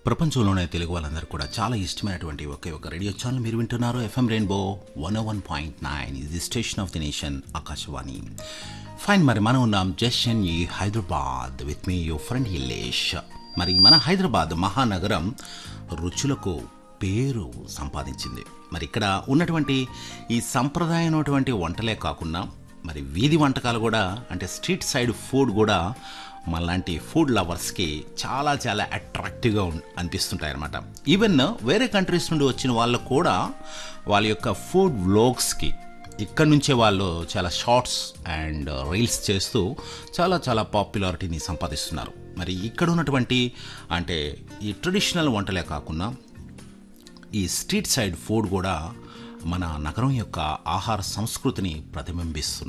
ప్రపంచంలోనే తెలుగు వాళ్ళందరూ కూడా చాలా ఇష్టమైనటువంటి ఒకే ఒక రేడియో ఛానల్ మీరు వింటున్నారు FM rainbow one one point nine ఇది station of the nation Akashvani fine మరి మనం ఉన్నాం జషన్ ఈ Hyderabad with me you friend Illesh మరి మన హైదరాబాద్ మహానగరం రుచులకు పేరు సంపాదించింది మరి ఇక్కడ ఉన్నటువంటి ఈ సంప్రదాయమైనటువంటి వంటలే కాకుండా మరి వీధి వంటకాలు కూడా అంటే స్ట్రీట్ సైడ్ ఫుడ్ కూడా మనలాంటి ఫుడ్ లవర్స్కి చాలా చాలా అట్రాక్టివ్గా ఉన్- అనిపిస్తుంటాయి అనమాట ఈవెన్ వేరే కంట్రీస్ నుండి వచ్చిన వాళ్ళు కూడా వాళ్ళ యొక్క ఫుడ్ వ్లాగ్స్కి ఇక్కడ నుంచే వాళ్ళు చాలా షార్ట్స్ అండ్ రీల్స్ చేస్తూ చాలా చాలా పాపులారిటీని సంపాదిస్తున్నారు మరి ఇక్కడ ఉన్నటువంటి అంటే ఈ ట్రెడిషనల్ వంటలే కాకుండా ఈ స్ట్రీట్ సైడ్ ఫుడ్ కూడా మన నగరం యొక్క ఆహార సంస్కృతిని ప్రతిబింబిస్తుంది